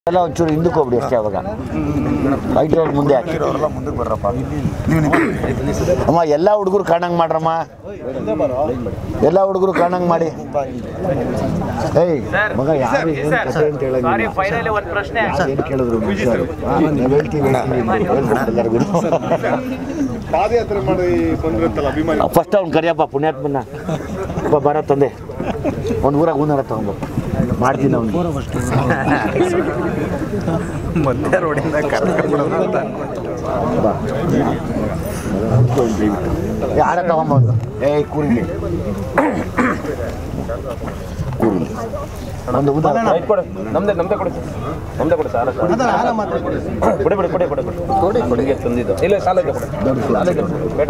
ಎಲ್ಲ ಒಂಚೂರು ಹಿಂದಕ್ಕೆ ಹೋಗ್ಬಿಡಿ ಅಷ್ಟೇ ಅವಾಗ ಐದು ರೋಡ್ ಮುಂದೆ ಹಾಕಿ ಅವರೆಲ್ಲ ಮುಂದಕ್ಕೆ ಬರ್ರಪ್ಪ ನೀವು ನಿಂತ್ಕೊಳ್ಳಿ. ಅಮ್ಮ ಎಲ್ಲ ಹುಡುಗರು ಕಾಣಂಗ್ ಮಾಡ್ರಮ್ಮ ಎಲ್ಲ ಹುಡುಗರು ಕಾಣಂಗ್ ಮಾಡಿ ಏಯ್ ಮಗ ಯಾರು ಏನ್ ಕಥೆ ಅಂತ ಹೇಳಂಗಿಲ್ಲ ಫೈನಲಿ ಒಂದು ಪ್ರಶ್ನೆ ಏನ್ ಕೇಳಿದ್ರು ಸರ್ ನಾವ್ ಹೇಳ್ತೀವಿ ಹೇಳ್ತೀವಿ ಎಲ್ಲರಿಗೂ ಪಾದಯಾತ್ರೆ ಮಾಡಿ ಬಂದ್ರಂತಲ್ಲ ಅಭಿಮಾನಿ ಫಸ್ಟ್ ಅವ್ನು ಕರಿಯಪ್ಪ ಪುಣ್ಯಾತ್ಮನ್ನ ಒಬ್ಬ ಬರ ತಂದೆ ಒಂದು ಊರಾಗ ಹೂನಾರ ತಗೊಂಬ ಮಾಡ್ತೀನಿ ಅವ್ನು ಮಧ್ಯ ರೋಡಿಂದ ಕರ್ಕೊಂಡ್ಬಿಡೋದು ಅಂತ ಬಾ ಯಾರ ತಗೊಂಬಂದು ಏಯ್ ಕೂರ್ಲಿ ಕೂರ್ಲಿ ಒಂದು ಉದಾರ ನಮ್ದೇ ನಮ್ದೇ ಕೊಡಿ ಸರ್. ನಮ್ದೇ ಕೊಡಿ ಸರ್ ಕೊಡಿ ಬಿಡಿ ಕೊಡಿ ಕೊಡಿ ಕೊಡಿ ಕೊಡಿ ಕೊಡಿಗೆ ತಂದಿದ್ದು ಇಲ್ಲ ಸಾಲ ಇದೆ ಕೊಡಿ ಸಾಲ ಇದೆ ಬೇಡ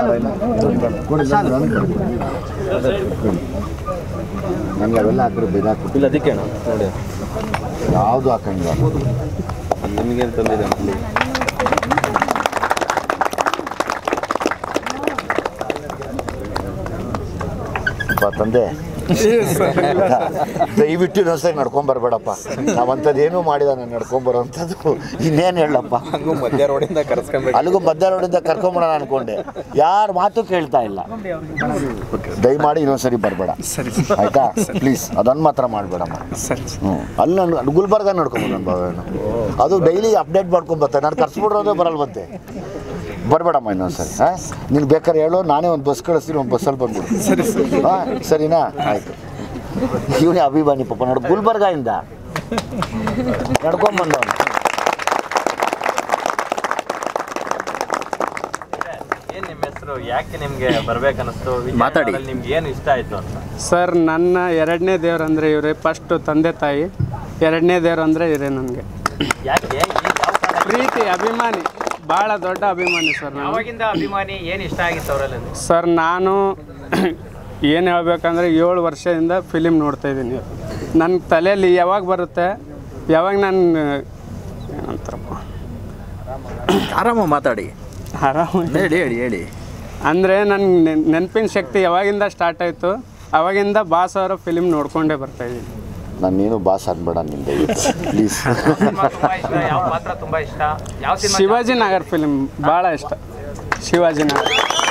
ನನಗೆ ಅವೆಲ್ಲ ಹಾಕಿದ್ರೆ ಬೇದಾಕು ಇಲ್ಲ ಅದಕ್ಕೆ ನೋಡಿ ಯಾವುದು ಹಾಕಂಗಿಲ್ಲ ನಿಮಗೆ ತಂದಿದೆ ಅಪ್ಪ ತಂದೆ ದಯವಿಟ್ಟು ಇನ್ನೊಂದ್ಸರಿ ನಡ್ಕೊಂಡ್ ಬರ್ಬೇಡಪ್ಪ ನಾವಂಥದ್ದೇನು ಮಾಡಿದ ನಾನು ನಡ್ಕೊಂಡ್ ಬರೋಂಥದ್ದು ಇನ್ನೇನು ಹೇಳಪ್ಪ ಹಂಗೂ ಮಧ್ಯ ರೋಡಿಂದ ಕರ್ಸ್ಕೊಂಡ್ಬೇಕು ಅಲ್ಲಿಗೂ ಮಧ್ಯ ರೋಡಿಂದ ಕರ್ಕೊಂಬರೋಣ ಅನ್ಕೊಂಡೆ ಯಾರ ಮಾತು ಕೇಳ್ತಾ ಇಲ್ಲ ದಯಮಾಡಿ ಇನ್ನೊಂದ್ಸರಿ ಬರಬೇಡ ಆಯ್ತಾ ಪ್ಲೀಸ್ ಅದನ್ನು ಮಾತ್ರ ಮಾಡಬೇಡಮ್ಮ ಹ್ಞೂ ಅಲ್ಲಿ ನಾನು ಗುಲ್ಬರ್ಗ ನಡ್ಕೊಂಬೋದು ನನ್ನ ಭಾವನ ಅದು ಡೈಲಿ ಅಪ್ಡೇಟ್ ಮಾಡ್ಕೊಂಡ್ ಬರ್ತಾರೆ ನಾನು ಕರ್ಸ್ಬಿಡ್ರೋದೇ ಬರಲ್ವಂತೆ ಬರಬೇಡಮ್ಮ ಇನ್ನೊಂದ್ಸರಿ ಹಾಂ ನೀನು ಬೇಕಾದ್ರೆ ಹೇಳು ನಾನೇ ಒಂದು ಬಸ್ ಕಳಿಸ್ತೀನಿ ಒಂದು ಬಸ್ಸಲ್ಲಿ ಬಂದ್ಬಿಡು ಹಾಂ ಸರಿನಾ ಆಯಿತು ಇವನೇ ಅಭಿಮಾನಿ ಪಾಪ ನೋಡು ಗುಲ್ಬರ್ಗಾಯಿಂದ ನಡ್ಕೊಂಬಂದವನು ಏನ್ ನಿಮ್ಮ ಹೆಸರು ಯಾಕೆ ನಿಮ್ಗೆ ಬರ್ಬೇಕನ್ನಿಸ್ತು ಮಾತಾಡಿ. ನಿಮ್ಗೆ ಏನು ಇಷ್ಟ ಆಯ್ತು ಅಂತ ಸರ್ ನನ್ನ ಎರಡನೇ ದೇವ್ರು ಅಂದರೆ ಇವರೇ ಫಸ್ಟು ತಂದೆ ತಾಯಿ ಎರಡನೇ ದೇವ್ರು ಅಂದರೆ ಇವರೇ ನನಗೆ ಯಾಕೆ ಏನ್ ಯಾವ ಕಾರಣ? ಪ್ರೀತಿ ಅಭಿಮಾನಿ ಭಾಳ ದೊಡ್ಡ ಅಭಿಮಾನಿ ಸರ್ ನಾನು ಯಾವಾಗಿಂದ ಅಭಿಮಾನಿ ಏನ್ ಇಷ್ಟ ಆಗಿತ್ತು ಅವರಲ್ಲಿ ಸರ್ ನಾನು ಏನು ಹೇಳ್ಬೇಕಂದ್ರೆ ಏಳು ವರ್ಷದಿಂದ ಫಿಲಿಮ್ ನೋಡ್ತಾ ಇದ್ದೀನಿ ನನ್ನ ತಲೆಯಲ್ಲಿ ಯಾವಾಗ ಬರುತ್ತೆ ಯಾವಾಗ ನಾನು ಏನಂತಾರಪ್ಪ ಆರಾಮ ಮಾತಾಡಿ ಆರಾಮ ಹೇಳಿ ಹೇಳಿ ಹೇಳಿ ಅಂದರೆ ನನ್ನ ನೆನಪಿನ ಶಕ್ತಿ ಯಾವಾಗಿಂದ ಸ್ಟಾರ್ಟ್ ಆಯಿತು ಅವಾಗಿಂದ ಬಾಸ್ ಅವರ ಫಿಲಿಮ್ ನೋಡ್ಕೊಂಡೇ ಬರ್ತಾ ಇದ್ದೀನಿ ನಾನೇನು ಬಾಸ್ ಅನ್ಬೇಡ ನಿನ್ನ ದಯವಿಟ್ಟು ಪ್ಲೀಸ್ ಸಿನಿಮಾ ತುಂಬಾ ಇಷ್ಟ ಯಾವ ಪಾತ್ರ ತುಂಬಾ ಇಷ್ಟ ಯಾವ ಸಿನಿಮಾ ಶಿವಾಜಿ ನಗರ್ ಫಿಲಿಮ್ ಭಾಳ ಇಷ್ಟ ಶಿವಾಜಿ ನಗರ್